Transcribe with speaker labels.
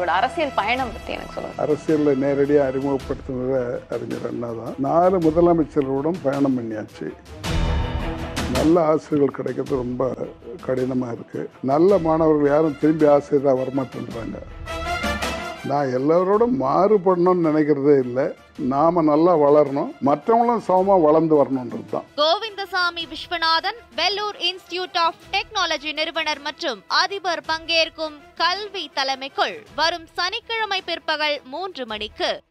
Speaker 1: உங்களோட அரசியல் பயணம் பத்தி எனக்கு சொல்லுங்க
Speaker 2: அரசியலில் நேரடியாக அறிமுகப்படுத்தினது அறிஞர் அண்ணா தான் நாலு முதலமைச்சர்களுடன் பயணம் பண்ணியாச்சு நல்ல ஆசிரியர்கள் கிடைக்கிறது ரொம்ப கடினமாக இருக்குது நல்ல மாணவர்கள் யாரும் திரும்பி ஆசிரியராக வரமாட்டேன்றாங்க நான் எல்லாரோடும் மாறுபடணும்னு நினைக்கிறதே இல்லை நாம் நல்லா வளரணும் மற்றவங்களும் சமமாக வளர்ந்து வரணுன்றது தான்
Speaker 3: Govindasamy Viswanathan Vellore institute of technology நிறுவனர் மற்றும் அதிபர் பங்கேற்கும் கல்வி தலைமைக்குள் வரும் சனிக்கிழமை பிற்பகல் மூன்று மணிக்கு